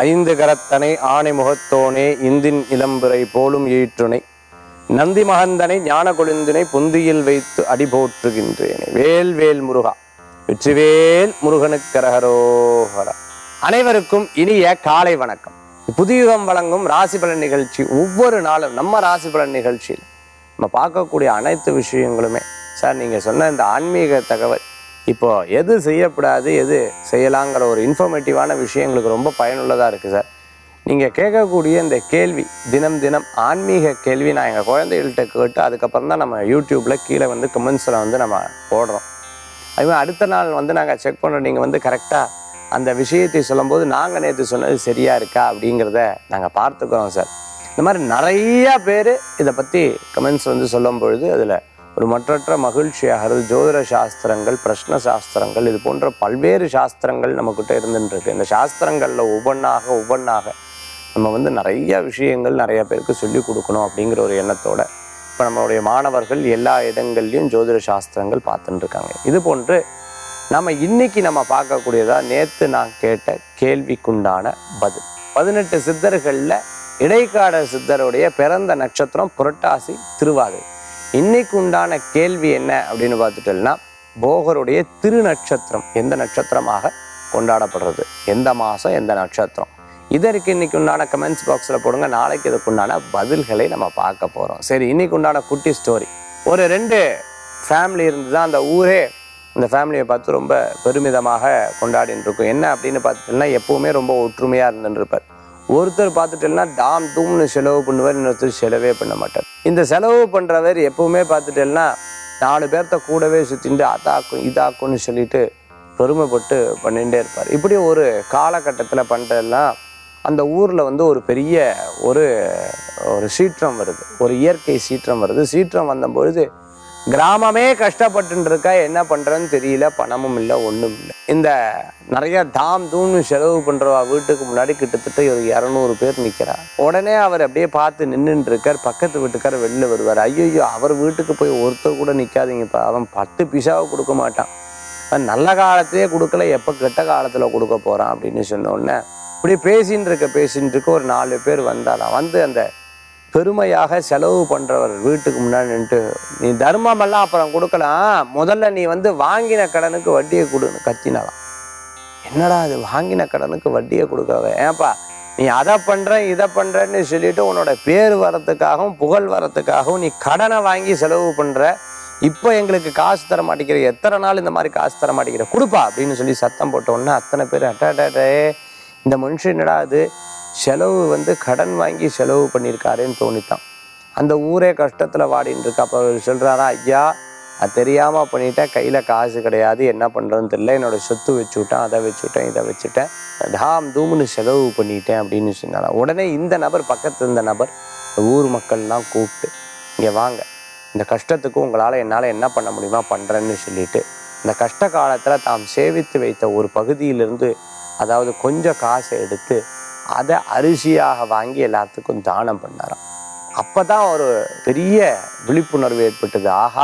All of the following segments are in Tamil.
ஐந்து கரத்தனை ஆணை முகத்தோனே இந்தின் இளம்பிறை போலும் ஈற்றுணை நந்தி மகந்தனை ஞான கொழுந்தினை புந்தியில் வைத்து அடி போற்றுகின்றேனே வேல் வேல் முருகா வெற்றிவேல் முருகனுக்கரகரோகரா அனைவருக்கும் இனிய காலை வணக்கம் புதியுகம் வழங்கும் ராசி பலன் நிகழ்ச்சி ஒவ்வொரு நாளும் நம்ம ராசி பலன் நிகழ்ச்சியில் நம்ம பார்க்கக்கூடிய அனைத்து விஷயங்களுமே சார் நீங்கள் சொன்ன இந்த ஆன்மீக தகவல் இப்போ எது செய்யக்கூடாது எது செய்யலாங்கிற ஒரு இன்ஃபர்மேட்டிவான விஷயங்களுக்கு ரொம்ப பயனுள்ளதாக இருக்குது சார் நீங்கள் கேட்கக்கூடிய இந்த கேள்வி தினம் தினம் ஆன்மீக கேள்வி நான் எங்கள் குழந்தைகள்கிட்ட கேட்டு அதுக்கப்புறம் தான் நம்ம யூடியூப்பில் கீழே வந்து கமெண்ட்ஸில் வந்து நம்ம போடுறோம் அதுமாதிரி அடுத்த நாள் வந்து நாங்கள் செக் பண்ணுறோம் நீங்கள் வந்து கரெக்டாக அந்த விஷயத்தை சொல்லும்போது நாங்கள் நேற்று சொன்னது சரியாக இருக்கா அப்படிங்கிறத நாங்கள் பார்த்துக்கிறோம் சார் இந்த மாதிரி நிறையா பேர் இதை பற்றி கமெண்ட்ஸ் வந்து சொல்லும் பொழுது அதில் ஒரு மற்றற்ற மகிழ்ச்சியாகிறது ஜோதிட சாஸ்திரங்கள் பிரஷ்ன சாஸ்திரங்கள் இது போன்ற பல்வேறு சாஸ்திரங்கள் நம்மக்கிட்ட இருந்துட்டு இருக்கு இந்த சாஸ்திரங்களில் ஒவ்வொன்றாக ஒவ்வொன்றாக நம்ம வந்து நிறைய விஷயங்கள் நிறைய பேருக்கு சொல்லிக் கொடுக்கணும் அப்படிங்கிற ஒரு எண்ணத்தோட இப்போ நம்மளுடைய மாணவர்கள் எல்லா இடங்கள்லையும் ஜோதிட சாஸ்திரங்கள் பார்த்துட்டு இருக்காங்க இது போன்று நம்ம இன்னைக்கு நம்ம பார்க்கக்கூடியதா நேற்று நான் கேட்ட கேள்விக்குண்டான பதில் பதினெட்டு சித்தர்களில் இடைக்கால சித்தருடைய பிறந்த நட்சத்திரம் புரட்டாசி திருவாதிரை இன்னைக்கு உண்டான கேள்வி என்ன அப்படின்னு பார்த்துட்டோம்னா போகருடைய திருநட்சத்திரம் எந்த நட்சத்திரமாக கொண்டாடப்படுறது எந்த மாதம் எந்த நட்சத்திரம் இதற்கு இன்னைக்கு உண்டான கமெண்ட்ஸ் பாக்ஸில் போடுங்க நாளைக்கு இதுக்கு உண்டான பதில்களை நம்ம பார்க்க போகிறோம் சரி இன்னைக்கு உண்டான குட்டி ஸ்டோரி ஒரு ரெண்டு ஃபேமிலி இருந்து தான் அந்த ஊரே இந்த ஃபேமிலியை பார்த்து ரொம்ப பெருமிதமாக கொண்டாடின்னு இருக்கும் என்ன அப்படின்னு பார்த்துட்டோம்னா எப்பவுமே ரொம்ப ஒற்றுமையாக இருந்துட்டு இருப்பார் ஒருத்தர் பார்த்துட்டேன்னா டாம் தூம்னு செலவு பண்ணுவார் இன்னொருத்தர் செலவே பண்ண மாட்டார் இந்த செலவு பண்ணுறவர் எப்பவுமே பார்த்துட்டேன்னா நாலு பேர்த்த கூடவே சுற்றிட்டு அதாக்கும் இதாக்கும்னு சொல்லிட்டு பெருமைப்பட்டு பண்ணிகிட்டே இருப்பார் இப்படி ஒரு காலகட்டத்தில் பண்ணுறதெல்லாம் அந்த ஊரில் வந்து ஒரு பெரிய ஒரு ஒரு சீற்றம் வருது ஒரு இயற்கை சீற்றம் வருது சீற்றம் வந்த பொழுது கிராமமே கஷ்டப்பட்டு இருக்கா என்ன பண்ணுறேன்னு தெரியல பணமும் இல்லை ஒன்றும் இல்லை இந்த நிறைய தாம் தூம்னு செலவு பண்ணுறவா வீட்டுக்கு முன்னாடி கிட்டத்தட்ட ஒரு இரநூறு பேர் நிற்கிறா உடனே அவர் அப்படியே பார்த்து நின்றுட்டு இருக்கார் பக்கத்து வீட்டுக்கார் வெளில வருவார் ஐயோ அவர் வீட்டுக்கு போய் ஒருத்தர் கூட நிற்காதீங்கப்பா அவன் பத்து பிசாவை கொடுக்க மாட்டான் அவன் நல்ல காலத்திலே கொடுக்கல எப்போ கெட்ட காலத்தில் கொடுக்க போகிறான் அப்படின்னு சொன்ன உடனே இப்படி பேசின்னு இருக்க பேசின்னு இருக்க ஒரு நாலு பேர் வந்தாலாம் வந்து அந்த பெருமையாக செலவு பண்ணுறவர் வீட்டுக்கு முன்னாடி நின்றுட்டு நீ தர்மமெல்லாம் அப்புறம் கொடுக்கலாம் முதல்ல நீ வந்து வாங்கின கடனுக்கு வட்டியை கொடுன்னு கத்தினாலாம் என்னடா அது வாங்கின கடனுக்கு வட்டியை கொடுக்கறவ ஏன்பா நீ அதை பண்ற இதை பண்றேன்னு சொல்லிட்டு உன்னோட பேர் வரத்துக்காகவும் புகழ் வரத்துக்காகவும் நீ கடனை வாங்கி செலவு பண்ற இப்போ எங்களுக்கு காசு தர மாட்டேங்கிற எத்தனை நாள் இந்த மாதிரி காசு தர மாட்டேங்கிற கொடுப்பா அப்படின்னு சொல்லி சத்தம் போட்ட உடனே அத்தனை பேர் அட்டாட்டே இந்த மனுஷன் என்னடா அது செலவு வந்து கடன் வாங்கி செலவு பண்ணியிருக்காருன்னு தோணித்தான் அந்த ஊரே கஷ்டத்தில் வாடின்னு இருக்கு அப்போ அவர் சொல்கிறாரா ஐயா அது தெரியாமல் பண்ணிட்டேன் கையில் காசு கிடையாது என்ன பண்ணுறதுன்னு தெரியல என்னோட சொத்து வச்சு விட்டேன் அதை வச்சு விட்டேன் இதை வச்சுட்டேன் தாம் தூம்னு செலவு பண்ணிட்டேன் அப்படின்னு சொன்னாராம் உடனே இந்த நபர் பக்கத்து இருந்த நபர் இந்த ஊர் மக்கள்லாம் கூப்பிட்டு இங்கே வாங்க இந்த கஷ்டத்துக்கு உங்களால் என்னால் என்ன பண்ண முடியுமா பண்ணுறேன்னு சொல்லிட்டு இந்த கஷ்ட காலத்தில் தாம் சேவித்து வைத்த ஒரு பகுதியிலிருந்து அதாவது கொஞ்சம் காசை எடுத்து அதை அரிசியாக வாங்கி எல்லாத்துக்கும் தானம் பண்ணாராம் அப்போ தான் ஒரு பெரிய விழிப்புணர்வு ஏற்பட்டது ஆஹா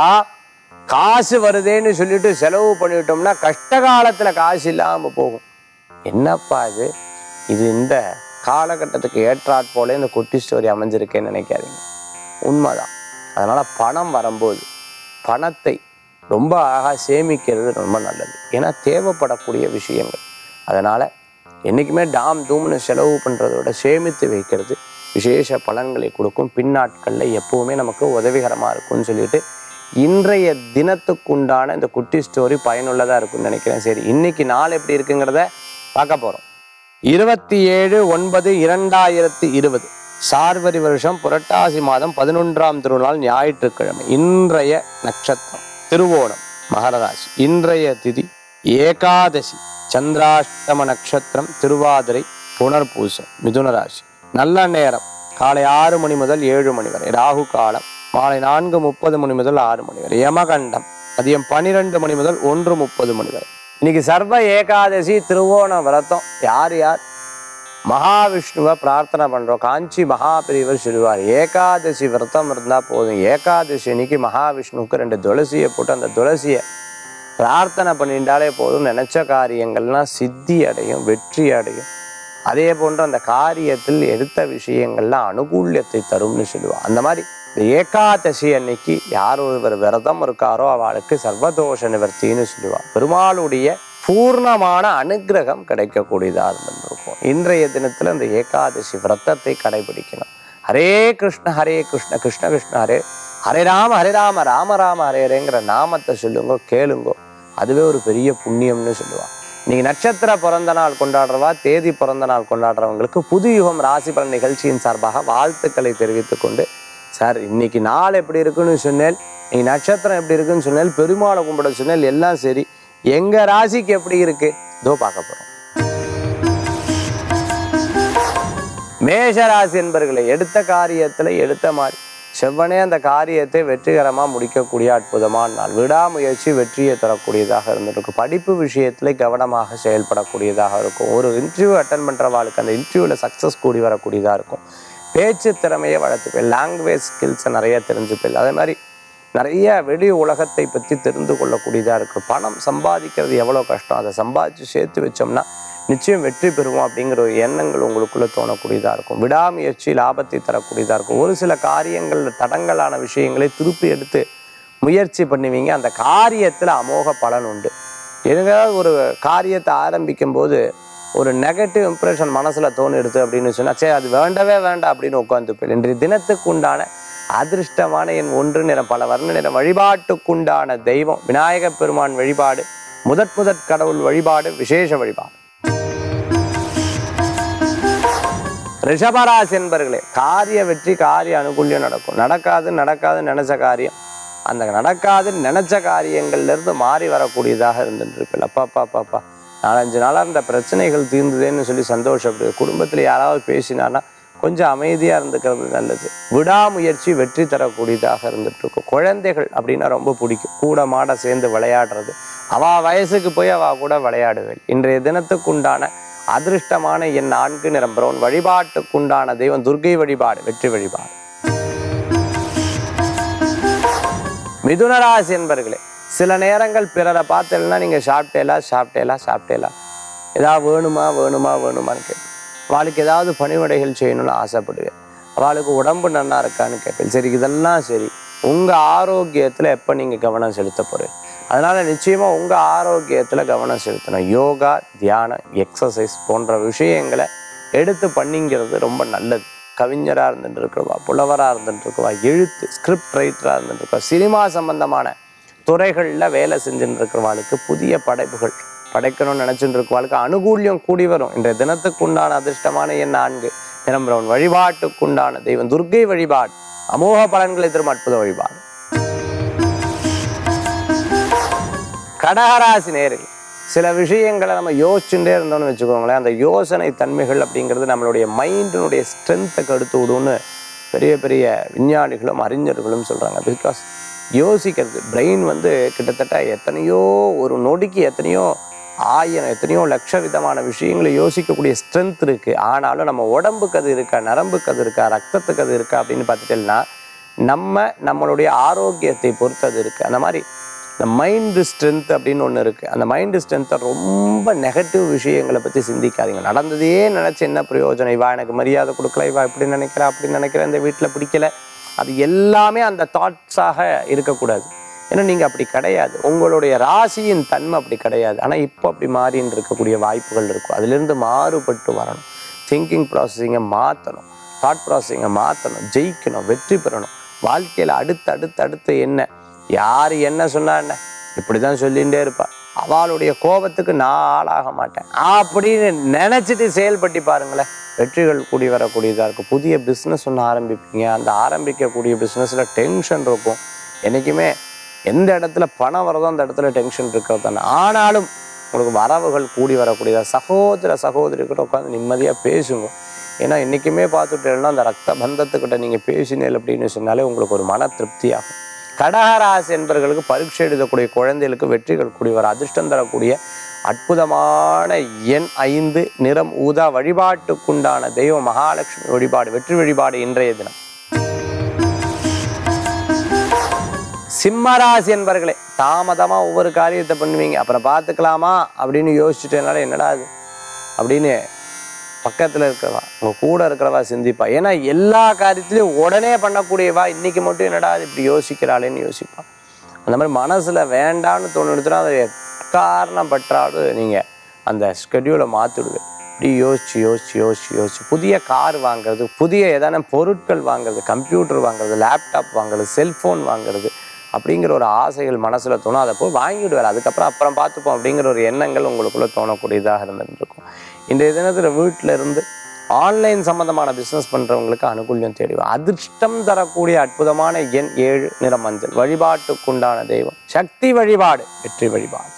காசு வருதேன்னு சொல்லிட்டு செலவு பண்ணிவிட்டோம்னா கஷ்ட காலத்தில் காசு இல்லாமல் போகும் என்னப்பா இது இது இந்த காலகட்டத்துக்கு ஏற்றாற் போல இந்த குட்டி ஸ்டோரி அமைஞ்சிருக்கேன்னு நினைக்காதீங்க உண்மைதான் அதனால் பணம் வரும்போது பணத்தை ரொம்ப அழகாக சேமிக்கிறது ரொம்ப நல்லது ஏன்னா தேவைப்படக்கூடிய விஷயங்கள் அதனால் என்றைக்குமே டாம் தூம்னு செலவு பண்ணுறத விட சேமித்து வைக்கிறது விசேஷ பலன்களை கொடுக்கும் பின்னாட்களில் எப்பவுமே நமக்கு உதவிகரமாக இருக்கும்னு சொல்லிட்டு இன்றைய தினத்துக்குண்டான இந்த குட்டி ஸ்டோரி பயனுள்ளதாக இருக்கும்னு நினைக்கிறேன் சரி இன்னைக்கு நாள் எப்படி இருக்குங்கிறத பார்க்க போகிறோம் இருபத்தி ஏழு ஒன்பது இரண்டாயிரத்தி இருபது சார்வரி வருஷம் புரட்டாசி மாதம் பதினொன்றாம் திருநாள் ஞாயிற்றுக்கிழமை இன்றைய நட்சத்திரம் திருவோணம் மகர ராசி இன்றைய திதி ஏகாதசி சந்திராஷ்டம நட்சத்திரம் திருவாதிரை புனர்பூசம் மிதுன ராசி நல்ல நேரம் காலை ஆறு மணி முதல் ஏழு மணி வரை ராகு காலம் மாலை நான்கு முப்பது மணி முதல் ஆறு மணி வரை யமகண்டம் மதியம் பன்னிரெண்டு மணி முதல் ஒன்று முப்பது மணி வரை இன்னைக்கு சர்வ ஏகாதசி திருவோண விரதம் யார் யார் மகாவிஷ்ணுவை பிரார்த்தனை பண்றோம் காஞ்சி மகாபிரிவர் சொல்லுவார் ஏகாதசி விரதம் இருந்தா போதும் ஏகாதசி அன்னைக்கு மகாவிஷ்ணுவுக்கு ரெண்டு துளசியை போட்டு அந்த துளசியை பிரார்த்தனை பண்ணிட்டாலே போதும் நினைச்ச காரியங்கள்லாம் சித்தி அடையும் வெற்றி அடையும் அதே போன்று அந்த காரியத்தில் எடுத்த விஷயங்கள்லாம் அனுகூல்யத்தை தரும்னு சொல்லுவா அந்த மாதிரி இந்த ஏகாதசி அன்னைக்கு யார் ஒருவர் விரதம் இருக்காரோ அவளுக்கு சர்வதோஷ நிவர்த்தின்னு சொல்லுவா பெருமாளுடைய பூர்ணமான அனுக்கிரகம் கிடைக்கக்கூடியதாக இருந்திருக்கும் இன்றைய தினத்துல இந்த ஏகாதசி விரதத்தை கடைபிடிக்கணும் ஹரே கிருஷ்ண ஹரே கிருஷ்ண கிருஷ்ண கிருஷ்ண ஹரே ஹரே ராம ஹரே ராம ராம ராம ஹரே ஹரேங்கிற நாமத்தை சொல்லுங்க கேளுங்கோ அதுவே ஒரு பெரிய புண்ணியம்னு சொல்லுவான் இன்னைக்கு நட்சத்திர பிறந்த நாள் கொண்டாடுறவா தேதி பிறந்த நாள் கொண்டாடுறவங்களுக்கு புது யுகம் ராசி பலன் நிகழ்ச்சியின் சார்பாக வாழ்த்துக்களை தெரிவித்துக் கொண்டு சார் இன்னைக்கு நாள் எப்படி இருக்குன்னு சொன்னேன் இன்னைக்கு நட்சத்திரம் எப்படி இருக்குன்னு சொன்னேன் பெருமாளை கும்பிட சொன்னேன் எல்லாம் சரி எங்க ராசிக்கு எப்படி இருக்கு இதோ பார்க்க போறோம் மேஷராசி என்பர்களை எடுத்த காரியத்துல எடுத்த மாதிரி செவ்வனே அந்த காரியத்தை வெற்றிகரமா முடிக்கக்கூடிய அற்புதமான நாள் விடாமுயற்சி வெற்றியை தரக்கூடியதாக இருந்திருக்கும் படிப்பு விஷயத்துல கவனமாக செயல்படக்கூடியதாக இருக்கும் ஒரு இன்டர்வியூ அட்டன் பண்றவாளுக்கு அந்த இன்டர்வியூல சக்சஸ் கூடி வரக்கூடியதா இருக்கும் பேச்சு திறமையை வளர்த்துப்பேன் லாங்குவேஜ் ஸ்கில்ஸை நிறைய தெரிஞ்சுப்பேன் அதே மாதிரி நிறைய வெளி உலகத்தை பற்றி தெரிந்து கொள்ளக்கூடியதாக இருக்கும் பணம் சம்பாதிக்கிறது எவ்வளோ கஷ்டம் அதை சம்பாதிச்சு சேர்த்து வச்சோம்னா நிச்சயம் வெற்றி பெறுவோம் அப்படிங்கிற ஒரு எண்ணங்கள் உங்களுக்குள்ள தோணக்கூடியதாக இருக்கும் விடாமுயற்சி லாபத்தை தரக்கூடியதாக இருக்கும் ஒரு சில காரியங்கள் தடங்கலான விஷயங்களை திருப்பி எடுத்து முயற்சி பண்ணுவீங்க அந்த காரியத்தில் அமோக பலன் உண்டு எதுக்காவது ஒரு காரியத்தை ஆரம்பிக்கும் போது ஒரு நெகட்டிவ் இம்ப்ரெஷன் மனசில் தோணிடுது அப்படின்னு சொன்னால் சரி அது வேண்டவே வேண்டாம் அப்படின்னு உட்காந்துப்பேன் இன்றைய தினத்துக்கு உண்டான அதிர்ஷ்டமான என் ஒன்று நிறம் பல வர்ண நிறம் வழிபாட்டுக்குண்டான தெய்வம் விநாயக பெருமான் வழிபாடு முதற் முதற் கடவுள் வழிபாடு விசேஷ வழிபாடு ரிஷபராசி என்பர்களே காரிய வெற்றி காரிய அனுகூல்யம் நடக்கும் நடக்காது நடக்காது நினைச்ச காரியம் அந்த நடக்காது நினைச்ச காரியங்கள்ல இருந்து மாறி வரக்கூடியதாக இருந்துட்டு அப்பா அப்பா அப்பா அப்பா நாலஞ்சு நாளாக இருந்த பிரச்சனைகள் தீர்ந்ததேன்னு சொல்லி சந்தோஷப்படு குடும்பத்தில் யாராவது பேசினான்னா கொஞ்சம் அமைதியாக இருந்துக்கிறது நல்லது விடாமுயற்சி வெற்றி தரக்கூடியதாக இருந்துட்டு இருக்கும் குழந்தைகள் அப்படின்னா ரொம்ப பிடிக்கும் கூட மாட சேர்ந்து விளையாடுறது அவ வயசுக்கு போய் அவ கூட விளையாடுவேன் இன்றைய தினத்துக்குண்டான அதிர்ஷ்டமான என் நான்கு நிறம் பிரவுன் வழிபாட்டுக்குண்டான தெய்வம் துர்க்கை வழிபாடு வெற்றி வழிபாடு மிதுனராசி என்பர்களே சில நேரங்கள் பிறரை பார்த்தேன்னா நீங்கள் சாப்பிட்டேலா சாப்பிட்டேலா சாப்பிட்டேலா ஏதாவது வேணுமா வேணுமா வேணுமான்னு கேட்பேன் அவளுக்கு ஏதாவது பணிவிடைகள் செய்யணும்னு ஆசைப்படுவேன் அவளுக்கு உடம்பு நன்னா இருக்கான்னு கேட்பேன் சரி இதெல்லாம் சரி உங்கள் ஆரோக்கியத்தில் எப்போ நீங்கள் கவனம் செலுத்த போகிறேன் அதனால் நிச்சயமாக உங்கள் ஆரோக்கியத்தில் கவனம் செலுத்தணும் யோகா தியானம் எக்ஸசைஸ் போன்ற விஷயங்களை எடுத்து பண்ணிங்கிறது ரொம்ப நல்லது கவிஞராக இருந்துட்டு இருக்கிறவா புலவராக இருந்துட்டு இருக்கவா எழுத்து ஸ்கிரிப்ட் ரைட்டராக இருந்துட்டு இருக்கவா சினிமா சம்பந்தமான துறைகளில் வேலை செஞ்சுட்டு இருக்கிறவாளுக்கு புதிய படைப்புகள் படைக்கணும்னு நினச்சிட்டு இருக்கவாளுக்கு அனுகூல்யம் கூடி வரும் இன்றைய தினத்துக்குண்டான அதிர்ஷ்டமான என் நான்கு நிரம்பரவன் வழிபாட்டுக்குண்டான தெய்வம் துர்க்கை வழிபாடு அமோக பலன்களை தரும் அற்புத வழிபாடு கடகராசி நேரில் சில விஷயங்களை நம்ம யோசிச்சுட்டே இருந்தோம்னு வச்சுக்கோங்களேன் அந்த யோசனை தன்மைகள் அப்படிங்கிறது நம்மளுடைய மைண்டினுடைய ஸ்ட்ரென்த்தை கெடுத்து விடும்னு பெரிய பெரிய விஞ்ஞானிகளும் அறிஞர்களும் சொல்கிறாங்க பிகாஸ் யோசிக்கிறது பிரெயின் வந்து கிட்டத்தட்ட எத்தனையோ ஒரு நொடிக்கு எத்தனையோ ஆயிரம் எத்தனையோ லட்ச விதமான விஷயங்களை யோசிக்கக்கூடிய ஸ்ட்ரென்த் இருக்குது ஆனாலும் நம்ம உடம்புக்கு அது இருக்கா நரம்புக்கு அது இருக்கா ரத்தத்துக்கு அது இருக்கா அப்படின்னு பார்த்துட்டேன்னா நம்ம நம்மளுடைய ஆரோக்கியத்தை பொறுத்து அது இருக்குது அந்த மாதிரி இந்த மைண்டு ஸ்ட்ரென்த் அப்படின்னு ஒன்று இருக்குது அந்த மைண்டு ஸ்ட்ரென்த்தை ரொம்ப நெகட்டிவ் விஷயங்களை பற்றி சிந்திக்காதீங்க நடந்ததே நினச்சி என்ன பிரயோஜனம் இவா எனக்கு மரியாதை கொடுக்கல இவா இப்படி நினைக்கிறா அப்படி நினைக்கிறா இந்த வீட்டில் பிடிக்கல அது எல்லாமே அந்த தாட்ஸாக இருக்கக்கூடாது ஏன்னா நீங்கள் அப்படி கிடையாது உங்களுடைய ராசியின் தன்மை அப்படி கிடையாது ஆனால் இப்போ அப்படி மாறின்னு இருக்கக்கூடிய வாய்ப்புகள் இருக்கும் அதிலிருந்து மாறுபட்டு வரணும் திங்கிங் ப்ராசஸிங்கை மாற்றணும் தாட் ப்ராசஸிங்கை மாற்றணும் ஜெயிக்கணும் வெற்றி பெறணும் வாழ்க்கையில் அடுத்து அடுத்து அடுத்து என்ன யார் என்ன சொன்னா என்ன இப்படி தான் சொல்லிகிட்டே இருப்பா அவளுடைய கோபத்துக்கு நான் ஆளாக மாட்டேன் அப்படின்னு நினச்சிட்டு செயல்பட்டு பாருங்களேன் வெற்றிகள் கூடி வரக்கூடியதாக இருக்கும் புதிய பிஸ்னஸ் ஒன்று ஆரம்பிப்பீங்க அந்த ஆரம்பிக்கக்கூடிய பிஸ்னஸில் டென்ஷன் இருக்கும் என்றைக்குமே எந்த இடத்துல பணம் வரதோ அந்த இடத்துல டென்ஷன் இருக்கிறது தானே ஆனாலும் உங்களுக்கு வரவுகள் கூடி வரக்கூடியதா சகோதர சகோதரி கூட உட்காந்து நிம்மதியாக பேசுங்க ஏன்னா என்றைக்குமே பார்த்துட்டேன்னா அந்த ரத்த பந்தத்துக்கிட்ட நீங்கள் பேசினேன் அப்படின்னு சொன்னாலே உங்களுக்கு ஒரு மன திருப்தியாகும் கடகராசி என்பவர்களுக்கு பரீட்சை எழுதக்கூடிய குழந்தைகளுக்கு வெற்றிகள் கூடி வர அதிர்ஷ்டம் தரக்கூடிய அற்புதமான எண் ஐந்து நிறம் ஊதா வழிபாட்டுக்குண்டான தெய்வ மகாலட்சுமி வழிபாடு வெற்றி வழிபாடு இன்றைய தினம் சிம்மராசி என்பர்களே தாமதமா ஒவ்வொரு காரியத்தை பண்ணுவீங்க அப்புறம் பார்த்துக்கலாமா அப்படின்னு யோசிச்சுட்டேனால என்னடா அது அப்படின்னு பக்கத்தில் இருக்கிறவா உங்கள் கூட இருக்கிறவா சிந்திப்பா ஏன்னா எல்லா காரியத்திலையும் உடனே பண்ணக்கூடியவா இன்னைக்கு மட்டும் என்னடா இது இப்படி யோசிக்கிறாளேன்னு யோசிப்பா அந்த மாதிரி மனசில் வேண்டான்னு தோணுச்சுன்னா அதை காரணம் பற்றாலும் நீங்கள் அந்த ஸ்கெடியூலை மாற்றிடுவேன் இப்படி யோசிச்சு யோசிச்சு யோசிச்சு யோசிச்சு புதிய கார் வாங்குறது புதிய ஏதான பொருட்கள் வாங்குறது கம்ப்யூட்டர் வாங்குறது லேப்டாப் வாங்குறது செல்ஃபோன் வாங்குறது அப்படிங்கிற ஒரு ஆசைகள் மனசில் தோணும் அதை போய் வாங்கிடுவார் அதுக்கப்புறம் அப்புறம் பார்த்துப்போம் அப்படிங்கிற ஒரு எண்ணங்கள் உங்களுக்குள்ளே தோணக்கூடியதாக இருந்துட்டு இருக்கும் இன்றைய தினத்தில் வீட்டில் இருந்து ஆன்லைன் சம்பந்தமான பிஸ்னஸ் பண்ணுறவங்களுக்கு அனுகூல்யம் தேடி வரும். அதிர்ஷ்டம் தரக்கூடிய அற்புதமான எண் ஏழு நிற மஞ்சள் வழிபாட்டுக்குண்டான தெய்வம் சக்தி வழிபாடு வெற்றி வழிபாடு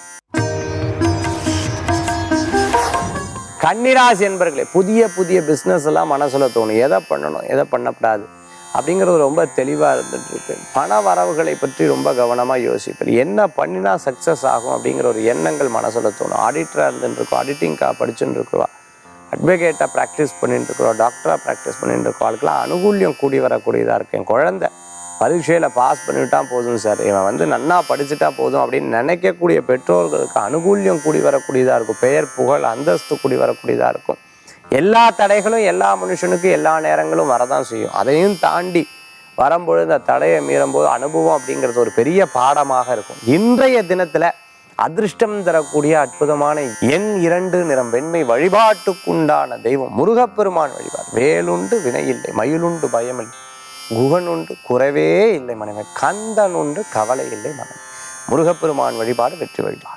கன்னிராசி என்பர்களே புதிய புதிய பிஸ்னஸ் எல்லாம் மனசுல தோணும் எதை பண்ணணும் எதை பண்ணக்கூடாது அப்படிங்கிறது ரொம்ப தெளிவாக இருந்துட்டு இருக்கு பண வரவுகளை பற்றி ரொம்ப கவனமாக யோசிப்பேன் என்ன பண்ணினா சக்ஸஸ் ஆகும் அப்படிங்கிற ஒரு எண்ணங்கள் மனசுல தோணும் ஆடிட்டராக இருந்துட்டு இருக்கோம் ஆடிட்டிங்காக படிச்சுட்டு இருக்கிறவா அட்வொகேட்டாக ப்ராக்டிஸ் பண்ணிட்டு இருக்கிறோம் டாக்டராக ப்ராக்டிஸ் பண்ணிட்டு இருக்கோம் அதுக்கெல்லாம் அனுகூல்யம் கூடி வரக்கூடியதாக இருக்கு என் குழந்தை பரீட்சையில் பாஸ் பண்ணிவிட்டா போதும் சார் இவன் வந்து நன்னா படிச்சுட்டா போதும் அப்படின்னு நினைக்கக்கூடிய பெற்றோர்களுக்கு அனுகூல்யம் கூடி வரக்கூடியதாக இருக்கும் பெயர் புகழ் அந்தஸ்து கூடி வரக்கூடியதாக இருக்கும் எல்லா தடைகளும் எல்லா மனுஷனுக்கும் எல்லா நேரங்களும் வரதான் செய்யும் அதையும் தாண்டி வரும்பொழுது அந்த தடையை மீறும்போது அனுபவம் அப்படிங்கிறது ஒரு பெரிய பாடமாக இருக்கும் இன்றைய தினத்தில் அதிர்ஷ்டம் தரக்கூடிய அற்புதமான எண் இரண்டு நிறம் வெண்மை வழிபாட்டுக்குண்டான தெய்வம் முருகப்பெருமான் வழிபாடு வேலுண்டு வினையில்லை மயிலுண்டு பயமில்லை குகனுண்டு குறைவே இல்லை மனைவி கந்தன் உண்டு கவலை இல்லை மனைவி முருகப்பெருமான் வழிபாடு வெற்றி வழிபாடு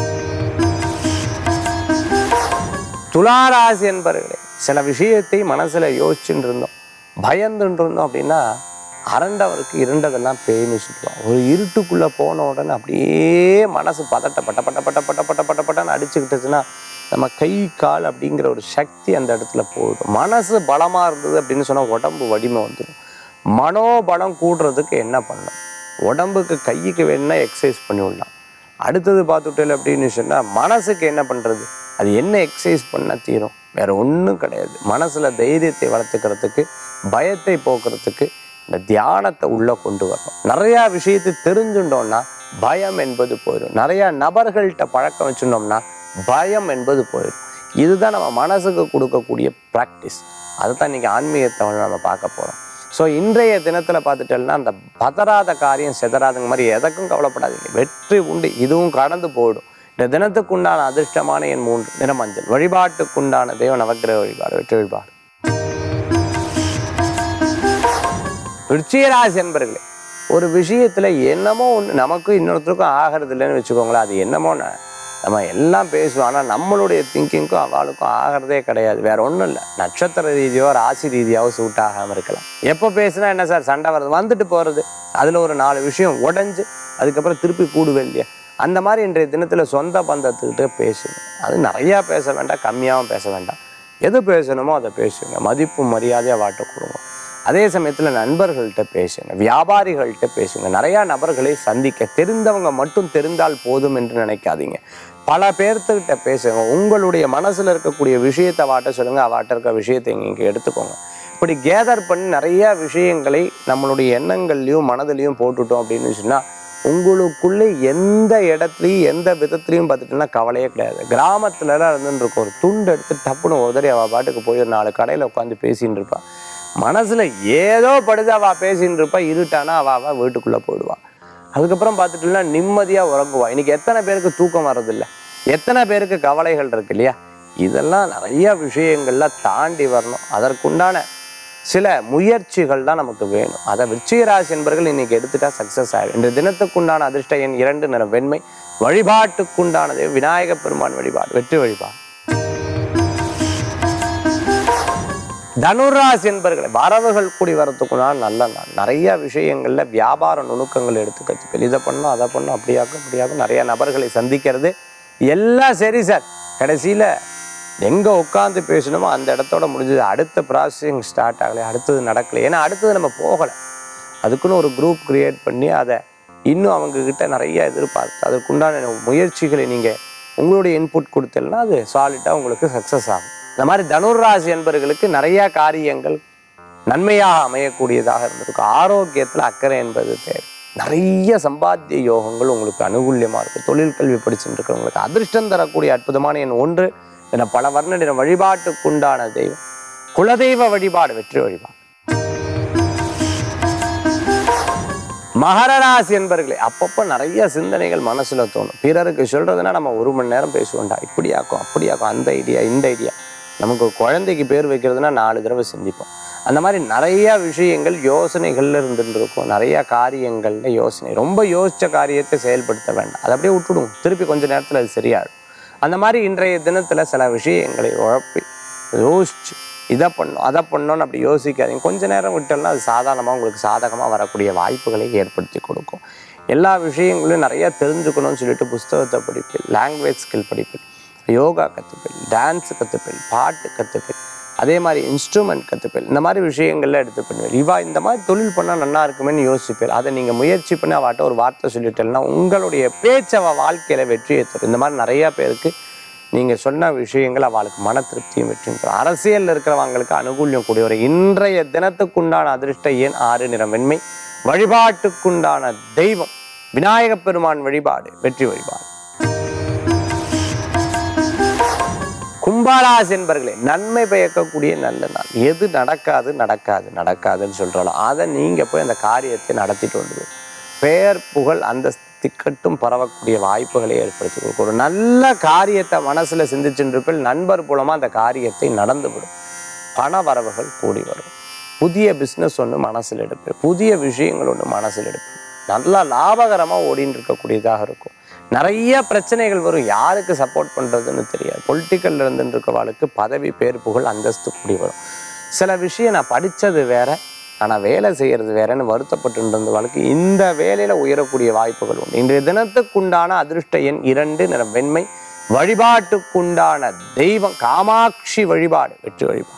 துளாராசி என்பவர்களே சில விஷயத்தை மனசுல யோசிச்சுட்டு இருந்தோம் பயந்துட்டு இருந்தோம் அப்படின்னா அரண்டவருக்கு இருண்டதெல்லாம் பேய்னு சொல்லுவான் ஒரு இருட்டுக்குள்ள போன உடனே அப்படியே மனசு பதட்ட பட்ட பட்ட பட்ட பட்ட பட்ட பட்ட பட்டன்னு அடிச்சுக்கிட்டுச்சுன்னா நம்ம கை கால் அப்படிங்கிற ஒரு சக்தி அந்த இடத்துல போயிடும் மனசு பலமா இருந்தது அப்படின்னு சொன்னா உடம்பு வலிமை வந்துடும் மனோபலம் கூடுறதுக்கு என்ன பண்ணணும் உடம்புக்கு கைக்கு வேணும்னா எக்ஸசைஸ் பண்ணி விடலாம் அடுத்தது பார்த்துட்டேன் அப்படின்னு சொன்னால் மனசுக்கு என்ன பண்ணுறது அது என்ன எக்ஸசைஸ் பண்ண தீரும் வேற ஒன்றும் கிடையாது மனசில் தைரியத்தை வளர்த்துக்கிறதுக்கு பயத்தை போக்குறதுக்கு இந்த தியானத்தை உள்ளே கொண்டு வரணும் நிறையா விஷயத்தை தெரிஞ்சுட்டோம்னா பயம் என்பது போயிடும் நிறையா நபர்கள்ட்ட பழக்கம் வச்சுட்டோம்னா பயம் என்பது போயிடும் இதுதான் நம்ம மனசுக்கு கொடுக்கக்கூடிய ப்ராக்டிஸ் அதை தான் இன்றைக்கி ஆன்மீகத்தை வந்து நம்ம பார்க்க போகிறோம் ஸோ இன்றைய தினத்தில் பார்த்துட்டோம்னா அந்த பதறாத காரியம் செதறாதுங்க மாதிரி எதற்கும் கவலைப்படாதீங்க வெற்றி உண்டு இதுவும் கடந்து போயிடும் இந்த தினத்துக்குண்டான அதிர்ஷ்டமான என் மூன்று நிறமஞ்சள் வழிபாட்டுக்குண்டான தெய்வ நவக்கிரக வழிபாடு வெற்றி வழிபாடு விருச்சிகராசி என்பர்களே ஒரு விஷயத்துல என்னமோ ஒன்று நமக்கும் இன்னொருத்தருக்கும் ஆகிறது இல்லைன்னு வச்சுக்கோங்களேன் அது என்னமோ ந- நம்ம எல்லாம் பேசுவோம் ஆனால் நம்மளுடைய திங்கிங்க்கும் அவளுக்கும் ஆகிறதே கிடையாது வேற ஒன்றும் இல்லை நட்சத்திர ரீதியோ ராசி ரீதியாவோ சூட் ஆகாமல் இருக்கலாம் எப்போ பேசுனா என்ன சார் சண்டை வருது வந்துட்டு போகிறது அதில் ஒரு நாலு விஷயம் உடஞ்சு அதுக்கப்புறம் திருப்பி கூடுவே இல்லையா அந்த மாதிரி இன்றைய தினத்தில் சொந்த பந்தத்துக்கிட்ட பேசுங்க அது நிறையா பேச வேண்டாம் கம்மியாகவும் பேச வேண்டாம் எது பேசணுமோ அதை பேசுங்க மதிப்பு மரியாதையாக வாட்ட கொடுங்க அதே சமயத்தில் நண்பர்கள்ட்ட பேசுங்க வியாபாரிகள்கிட்ட பேசுங்க நிறையா நபர்களை சந்திக்க தெரிந்தவங்க மட்டும் தெரிந்தால் போதும் என்று நினைக்காதீங்க பல பேர்த்துக்கிட்ட பேசுங்க உங்களுடைய மனசில் இருக்கக்கூடிய விஷயத்தை வாட்ட சொல்லுங்க அவாட்ட இருக்க விஷயத்தை இங்கே எடுத்துக்கோங்க இப்படி கேதர் பண்ணி நிறைய விஷயங்களை நம்மளுடைய எண்ணங்கள்லையும் மனதிலையும் போட்டுட்டோம் அப்படின்னு சொன்னால் உங்களுக்குள்ளே எந்த இடத்துலையும் எந்த விதத்துலையும் பார்த்துட்டோம்னா கவலையே கிடையாது கிராமத்துலலாம் இருந்துட்டு இருக்கும் ஒரு துண்டு எடுத்து டப்புன்னு உதறி அவள் பாட்டுக்கு போய் ஒரு நாலு கடையில் உட்காந்து பேசின்னு இருப்பாள் மனசுல ஏதோ படுது அவ பேசின்னு இருப்பா இருட்டானா அவ அவ வீட்டுக்குள்ள போயிடுவா அதுக்கப்புறம் பார்த்துட்டுனா நிம்மதியா உறங்குவா இன்னைக்கு எத்தனை பேருக்கு தூக்கம் வர்றதில்ல எத்தனை பேருக்கு கவலைகள் இருக்கு இல்லையா இதெல்லாம் நிறைய விஷயங்கள்ல தாண்டி வரணும் அதற்குண்டான சில முயற்சிகள் தான் நமக்கு வேணும் அதை விருச்சிகராசி என்பவர்கள் இன்னைக்கு எடுத்துட்டா சக்சஸ் ஆகிடும் இன்று தினத்துக்குண்டான அதிர்ஷ்ட எண் இரண்டு நிறம் வெண்மை வழிபாட்டுக்குண்டானது விநாயக பெருமான் வழிபாடு வெற்றி வழிபாடு தனுராசி என்பர்களை வரவுகள் கூடி வரத்துக்குனா நல்ல நாள் நிறைய விஷயங்கள்ல வியாபார நுணுக்கங்கள் எடுத்துக்கிறதுக்கு இதை பண்ணும் அதை பண்ணும் அப்படியாக்கும் அப்படியாக்கும் நிறைய நபர்களை சந்திக்கிறது எல்லாம் சரி சார் கடைசியில எங்க உட்காந்து பேசணுமோ அந்த இடத்தோட முடிஞ்சது அடுத்த ப்ராசஸிங் ஸ்டார்ட் ஆகலை அடுத்தது நடக்கலை ஏன்னா அடுத்தது நம்ம போகலை அதுக்குன்னு ஒரு குரூப் கிரியேட் பண்ணி அதை இன்னும் அவங்க கிட்ட நிறைய எதிர்பார்த்து அதற்குண்டான முயற்சிகளை நீங்க உங்களுடைய இன்புட் கொடுத்தீங்கன்னா அது சாலிட்டாக உங்களுக்கு சக்ஸஸ் ஆகும் இந்த மாதிரி தனுர்ராசி என்பவர்களுக்கு நிறைய காரியங்கள் நன்மையாக அமையக்கூடியதாக இருந்திருக்கும் ஆரோக்கியத்தில் அக்கறை என்பது தேவை நிறைய சம்பாத்திய யோகங்கள் உங்களுக்கு அனுகூல்யமாக இருக்கும் தொழில் கல்வி படிச்சுட்டு இருக்கிறவங்களுக்கு அதிர்ஷ்டம் தரக்கூடிய அற்புதமான எண் ஒன்று என பல வர்ண நிற வழிபாட்டுக்குண்டான தெய்வம் குலதெய்வ வழிபாடு வெற்றி வழிபாடு மகர ராசி என்பர்களே அப்பப்போ நிறைய சிந்தனைகள் மனசுல தோணும் பிறருக்கு சொல்றதுன்னா நம்ம ஒரு மணி நேரம் பேசுவோம்டா இப்படியாக்கும் அப்படியாக்கும் அந்த ஐடியா இந்த ஐடியா நமக்கு ஒரு குழந்தைக்கு பேர் வைக்கிறதுனா நாலு தடவை சிந்திப்போம் அந்த மாதிரி நிறைய விஷயங்கள் யோசனைகள்ல இருந்துட்டு இருக்கும் நிறைய காரியங்கள்ல யோசனை ரொம்ப யோசிச்ச காரியத்தை செயல்படுத்த வேண்டாம் அதை அப்படியே விட்டுடுவோம் திருப்பி கொஞ்ச நேரத்துல அது சரியாயிடும் அந்த மாதிரி இன்றைய தினத்துல சில விஷயங்களை உழப்பி யோசிச்சு இதை பண்ணோம் அதை பண்ணோம்னு அப்படி யோசிக்காதீங்க கொஞ்ச நேரம் விட்டோம்னா அது சாதாரணமாக உங்களுக்கு சாதகமாக வரக்கூடிய வாய்ப்புகளை ஏற்படுத்தி கொடுக்கும் எல்லா விஷயங்களையும் நிறைய தெரிஞ்சுக்கணும்னு சொல்லிட்டு புஸ்தகத்தை படிப்பேன் லாங்குவேஜ் ஸ்கில் படிப்பேன் யோகா கற்றுப்பேன் டான்ஸ் கற்றுப்பேன் பாட்டு கற்றுப்பேன் அதே மாதிரி இன்ஸ்ட்ருமெண்ட் கற்றுப்பேன் இந்த மாதிரி விஷயங்கள்ல எடுத்து பண்ணுவேன் இவா இந்த மாதிரி தொழில் பண்ணால் நல்லா இருக்குமேன்னு யோசிப்பேன் அதை நீங்கள் முயற்சி பண்ணி அவட்ட ஒரு வார்த்தை சொல்லிட்டேன்னா உங்களுடைய பேச்சு அவள் வாழ்க்கையில் வெற்றியை தரும் இந்த மாதிரி நிறைய பேருக்கு நீங்கள் சொன்ன விஷயங்கள் அவளுக்கு மன திருப்தியும் வெற்றியும் தரும் அரசியலில் இருக்கிறவங்களுக்கு அனுகூல்யம் கூடிய ஒரு இன்றைய தினத்துக்குண்டான அதிர்ஷ்ட எண் ஆறு நிறம் வெண்மை வழிபாட்டுக்குண்டான தெய்வம் விநாயகப் பெருமான் வழிபாடு வெற்றி வழிபாடு கும்பாராசி என்பர்களே நன்மை பயக்கக்கூடிய நல்ல நாள் எது நடக்காது நடக்காது நடக்காதுன்னு சொல்றாலும் அதை நீங்க போய் அந்த காரியத்தை நடத்திட்டு வந்து பெயர் புகழ் அந்த திக்கட்டும் பரவக்கூடிய வாய்ப்புகளை ஏற்படுத்தி கொடுக்கும் ஒரு நல்ல காரியத்தை மனசுல சிந்திச்சுட்டு இருப்பில் நண்பர் மூலமா அந்த காரியத்தை நடந்துவிடும் பண வரவுகள் கூடி வரும் புதிய பிஸ்னஸ் ஒன்று மனசில் எடுப்பேன் புதிய விஷயங்கள் ஒன்று மனசில் எடுப்பேன் நல்லா லாபகரமாக ஓடின்னு இருக்கக்கூடியதாக இருக்கும் நிறைய பிரச்சனைகள் வரும் யாருக்கு சப்போர்ட் பண்ணுறதுன்னு தெரியாது பொலிட்டிக்கல்ல இருந்துட்டு இருக்கவாளுக்கு பதவி பேர் புகழ் அந்தஸ்து கூடி வரும் சில விஷயம் நான் படித்தது வேற ஆனால் வேலை செய்கிறது வேறன்னு வருத்தப்பட்டு இருந்தவளுக்கு இந்த வேலையில் உயரக்கூடிய வாய்ப்புகள் உண்டு இன்றைய தினத்துக்குண்டான அதிர்ஷ்ட எண் இரண்டு நிறம் வெண்மை வழிபாட்டுக்குண்டான தெய்வம் காமாட்சி வழிபாடு வெற்றி வழிபாடு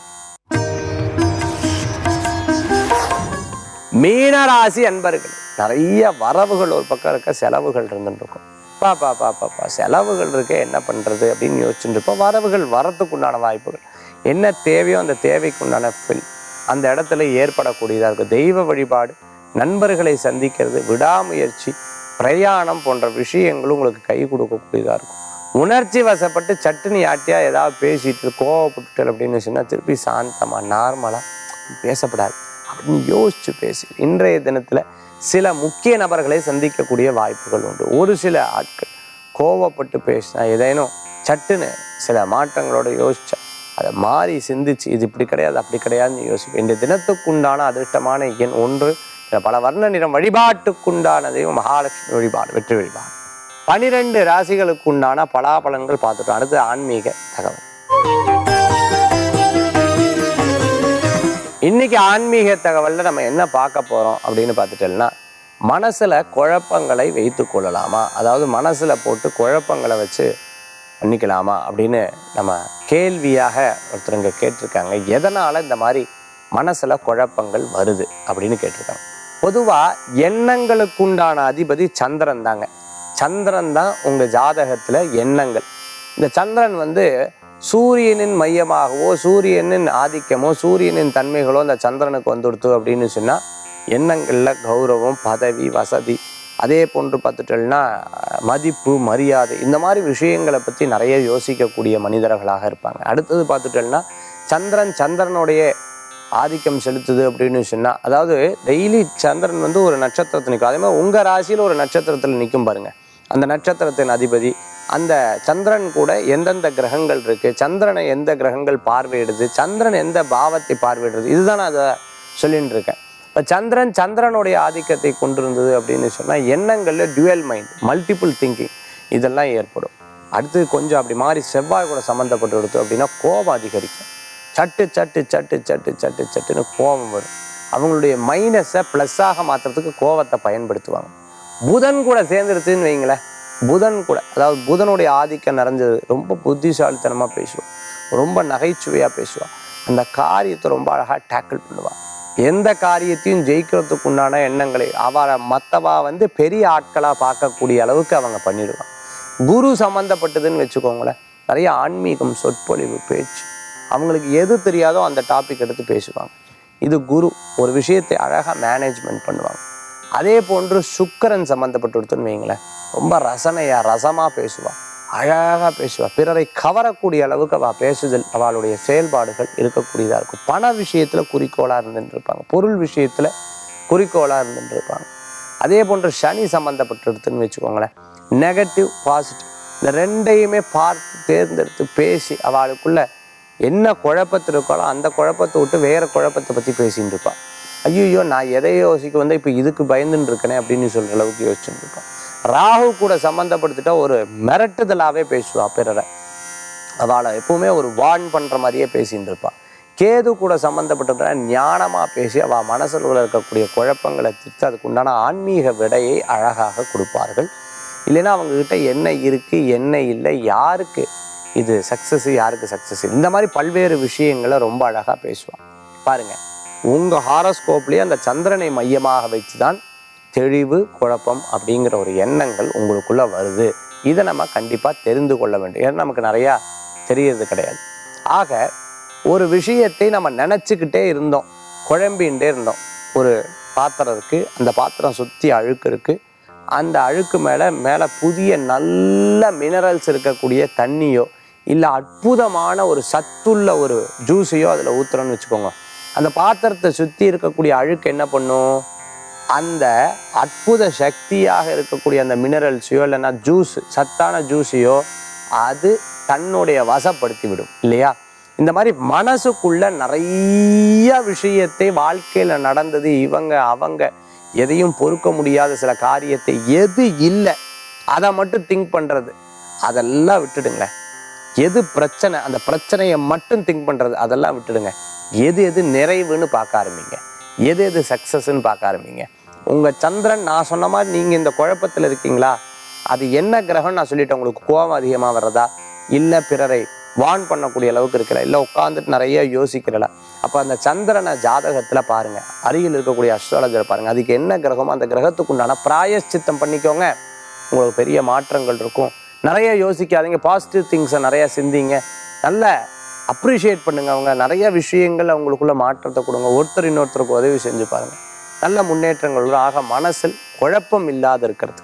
மீனராசி அன்பர்கள் நிறைய வரவுகள் ஒரு பக்கம் இருக்க செலவுகள் இருந்துட்டு இருக்கும் பா பா பா பா பா செலவுகள் இருக்க என்ன பண்ணுறது அப்படின்னு யோசிச்சுட்டு இருப்போம் வரவுகள் வரத்துக்குண்டான வாய்ப்புகள் என்ன தேவையோ அந்த தேவைக்குண்டான ஃபில் அந்த இடத்துல ஏற்படக்கூடியதாக இருக்கும் தெய்வ வழிபாடு நண்பர்களை சந்திக்கிறது விடாமுயற்சி பிரயாணம் போன்ற விஷயங்களும் உங்களுக்கு கை கொடுக்கக்கூடியதாக இருக்கும் உணர்ச்சி வசப்பட்டு சட்டுனி யாட்டியா ஏதாவது பேசிட்டு கோவப்பட்டுட்டு அப்படின்னு சொன்னால் திருப்பி சாந்தமாக நார்மலாக பேசப்படாது அப்படின்னு யோசிச்சு பேசு இன்றைய தினத்தில் சில முக்கிய நபர்களை சந்திக்கக்கூடிய வாய்ப்புகள் உண்டு ஒரு சில ஆட்கள் கோவப்பட்டு பேசினா ஏதேனும் சட்டுன்னு சில மாற்றங்களோட யோசிச்சா அதை மாறி சிந்திச்சு இது இப்படி கிடையாது அப்படி கிடையாதுன்னு யோசிப்பேன் இந்த தினத்துக்குண்டான அதிர்ஷ்டமான எண் ஒன்று இதுல பல வர்ண நிறம் வழிபாட்டுக்குண்டான தெய்வம் மகாலட்சுமி வழிபாடு வெற்றி வழிபாடு பனிரெண்டு ராசிகளுக்கு உண்டான பலாபலன்கள் பார்த்துட்டோம் அடுத்து ஆன்மீக தகவல் இன்னைக்கு ஆன்மீக தகவல்ல நம்ம என்ன பார்க்க போறோம் அப்படின்னு பார்த்துட்டோம்னா மனசுல குழப்பங்களை வைத்து கொள்ளலாமா அதாவது மனசுல போட்டு குழப்பங்களை வச்சு பண்ணிக்கலாமா அப்படின்னு நம்ம கேள்வியாக ஒருத்தருங்க கேட்டிருக்காங்க எதனால இந்த மாதிரி மனசுல குழப்பங்கள் வருது அப்படின்னு கேட்டிருக்காங்க பொதுவா எண்ணங்களுக்குண்டான அதிபதி சந்திரன் தாங்க சந்திரன் தான் உங்க ஜாதகத்துல எண்ணங்கள் இந்த சந்திரன் வந்து சூரியனின் மையமாகவோ சூரியனின் ஆதிக்கமோ சூரியனின் தன்மைகளோ அந்த சந்திரனுக்கு வந்துடுத்து அப்படின்னு சொன்னா எண்ணங்கள்ல கௌரவம் பதவி வசதி அதே போன்று பார்த்துட்டோம்னா மதிப்பு மரியாதை இந்த மாதிரி விஷயங்களை பற்றி நிறைய யோசிக்கக்கூடிய மனிதர்களாக இருப்பாங்க அடுத்தது பார்த்துட்டோம்னா சந்திரன் சந்திரனுடைய ஆதிக்கம் செலுத்துது அப்படின்னு சொன்னால் அதாவது டெய்லி சந்திரன் வந்து ஒரு நட்சத்திரத்தில் நிற்கும் அதே மாதிரி உங்கள் ராசியில் ஒரு நட்சத்திரத்தில் நிற்கும் பாருங்க அந்த நட்சத்திரத்தின் அதிபதி அந்த சந்திரன் கூட எந்தெந்த கிரகங்கள் இருக்கு சந்திரனை எந்த கிரகங்கள் பார்வையிடுது சந்திரன் எந்த பாவத்தை பார்வையிடுறது இதுதான் நான் அதை சொல்லிட்டு இருக்கேன் இப்போ சந்திரன் சந்திரனுடைய ஆதிக்கத்தை கொண்டிருந்தது அப்படின்னு சொன்னால் எண்ணங்களில் டுவெல் மைண்ட் மல்டிபிள் திங்கிங் இதெல்லாம் ஏற்படும் அடுத்து கொஞ்சம் அப்படி மாறி செவ்வாய் கூட சம்மந்தப்பட்டு எடுத்து அப்படின்னா கோபம் அதிகரிக்கும் சட்டு சட்டு சட்டு சட்டு சட்டு சட்டுன்னு கோபம் வரும் அவங்களுடைய மைனஸை ப்ளஸ்ஸாக மாற்றுறதுக்கு கோபத்தை பயன்படுத்துவாங்க புதன் கூட சேர்ந்துருச்சுன்னு வைங்களேன் புதன் கூட அதாவது புதனுடைய ஆதிக்கம் நிறைஞ்சது ரொம்ப புத்திசாலித்தனமாக பேசுவான் ரொம்ப நகைச்சுவையாக பேசுவான் அந்த காரியத்தை ரொம்ப அழகாக டேக்கிள் பண்ணுவான் எந்த காரியத்தையும் ஜெயிக்கிறதுக்கு உண்டான எண்ணங்களை அவரை மற்றவா வந்து பெரிய ஆட்களாக பார்க்கக்கூடிய அளவுக்கு அவங்க பண்ணிடுவாங்க குரு சம்மந்தப்பட்டதுன்னு வச்சுக்கோங்களேன் நிறைய ஆன்மீகம் சொற்பொழிவு பேச்சு அவங்களுக்கு எது தெரியாதோ அந்த டாபிக் எடுத்து பேசுவாங்க இது குரு ஒரு விஷயத்தை அழகாக மேனேஜ்மெண்ட் பண்ணுவாங்க அதே போன்று சுக்கரன் சம்மந்தப்பட்டு வைங்களேன் ரொம்ப ரசனையா ரசமாக பேசுவான் அழகாக பேசுவா பிறரை கவரக்கூடிய அளவுக்கு அவள் பேசுதல் அவளுடைய செயல்பாடுகள் இருக்கக்கூடியதாக இருக்கும் பண விஷயத்தில் குறிக்கோளாக இருந்துட்டு இருப்பாங்க பொருள் விஷயத்தில் குறிக்கோளாக இருந்துட்டு இருப்பாங்க அதே போன்று சனி சம்மந்தப்பட்டிருக்குன்னு வச்சுக்கோங்களேன் நெகட்டிவ் பாசிட்டிவ் இந்த ரெண்டையுமே பார்த்து தேர்ந்தெடுத்து பேசி அவளுக்குள்ள என்ன குழப்பத்தில் இருக்காளோ அந்த குழப்பத்தை விட்டு வேற குழப்பத்தை பற்றி பேசின்னு இருப்பாள் ஐயோ நான் எதை யோசிக்க வந்து இப்போ இதுக்கு பயந்துன்னு இருக்கனே அப்படின்னு சொல்கிற அளவுக்கு யோசிச்சுட்டு இருப்பான் ராகு கூட சம்மந்தப்படுத்திட்டா ஒரு மிரட்டுதலாகவே பேசுவா பிறரை அவளை எப்பவுமே ஒரு வார்ன் பண்ணுற மாதிரியே பேசின்னு இருப்பாள் கேது கூட சம்மந்தப்பட்டதுனா ஞானமாக பேசி அவள் மனசில் இருக்கக்கூடிய குழப்பங்களை தீர்த்து அதுக்கு உண்டான ஆன்மீக விடையை அழகாக கொடுப்பார்கள் இல்லைன்னா அவங்கக்கிட்ட என்ன இருக்குது என்ன இல்லை யாருக்கு இது சக்ஸஸ் யாருக்கு சக்ஸஸ் இந்த மாதிரி பல்வேறு விஷயங்களை ரொம்ப அழகாக பேசுவான் பாருங்க உங்கள் ஹாரோஸ்கோப்லேயே அந்த சந்திரனை மையமாக வச்சு தான் தெளிவு குழப்பம் அப்படிங்கிற ஒரு எண்ணங்கள் உங்களுக்குள்ள வருது இதை நம்ம கண்டிப்பாக தெரிந்து கொள்ள வேண்டும் ஏன்னா நமக்கு நிறையா தெரியறது கிடையாது ஆக ஒரு விஷயத்தை நம்ம நினச்சிக்கிட்டே இருந்தோம் குழம்பின்ண்டே இருந்தோம் ஒரு பாத்திரம் இருக்குது அந்த பாத்திரம் சுற்றி அழுக்கு இருக்குது அந்த அழுக்கு மேலே மேலே புதிய நல்ல மினரல்ஸ் இருக்கக்கூடிய தண்ணியோ இல்லை அற்புதமான ஒரு சத்துள்ள ஒரு ஜூஸையோ அதில் ஊற்றுறோன்னு வச்சுக்கோங்க அந்த பாத்திரத்தை சுற்றி இருக்கக்கூடிய அழுக்கு என்ன பண்ணும் அந்த அற்புத சக்தியாக இருக்கக்கூடிய அந்த மினரல்ஸையோ இல்லைன்னா ஜூஸ் சத்தான ஜூஸையோ அது தன்னுடைய வசப்படுத்தி விடும் இல்லையா இந்த மாதிரி மனசுக்குள்ள நிறைய விஷயத்தை வாழ்க்கையில நடந்தது இவங்க அவங்க எதையும் பொறுக்க முடியாத சில காரியத்தை எது இல்லை அதை மட்டும் திங்க் பண்றது அதெல்லாம் விட்டுடுங்களேன் எது பிரச்சனை அந்த பிரச்சனையை மட்டும் திங்க் பண்றது அதெல்லாம் விட்டுடுங்க எது எது நிறைவுன்னு பார்க்க ஆரம்பிங்க எது எது சக்சஸ்ன்னு பார்க்க ஆரம்பிங்க உங்க சந்திரன் நான் சொன்ன மாதிரி நீங்க இந்த குழப்பத்தில் இருக்கீங்களா அது என்ன கிரகம் நான் சொல்லிட்டேன் உங்களுக்கு கோபம் அதிகமாக வர்றதா இல்லை பிறரை வான் பண்ணக்கூடிய அளவுக்கு இருக்கல இல்லை உட்காந்துட்டு நிறைய யோசிக்கிறல அப்போ அந்த சந்திரனை ஜாதகத்தில் பாருங்க அருகில் இருக்கக்கூடிய அஸ்ட்ராலஜரை பாருங்க அதுக்கு என்ன கிரகமோ அந்த கிரகத்துக்கு உண்டான பிராயச்சித்தம் பண்ணிக்கோங்க உங்களுக்கு பெரிய மாற்றங்கள் இருக்கும் நிறைய யோசிக்காதீங்க பாசிட்டிவ் திங்ஸை நிறைய சிந்திங்க நல்ல அப்ரிஷியேட் பண்ணுங்க அவங்க நிறைய விஷயங்கள் அவங்களுக்குள்ள மாற்றத்தை கொடுங்க ஒருத்தர் இன்னொருத்தருக்கு உதவி செஞ்சு பாருங்க நல்ல முன்னேற்றங்கள் வரும். ஆக மனசில் குழப்பம் இல்லாத இருக்கிறதுக்கு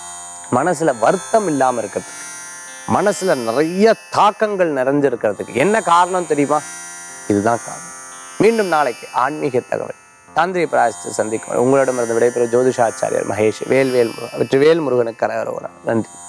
மனசுல வருத்தம் இல்லாம இருக்கிறதுக்கு மனசுல நிறைய தாக்கங்கள் நிறைஞ்சிருக்கிறதுக்கு என்ன காரணம் தெரியுமா இதுதான் காரணம் மீண்டும் நாளைக்கு ஆன்மீக தகவல் தாந்திரிய பிராயசத்தை சந்திக்கும் உங்களிடமிருந்து விடைபெறும் ஜோதிஷாச்சாரியர் மகேஷ் வேல்வேல் முருகன் வெற்றி வேல் முருகனுக்கு கரகரோரா நன்றி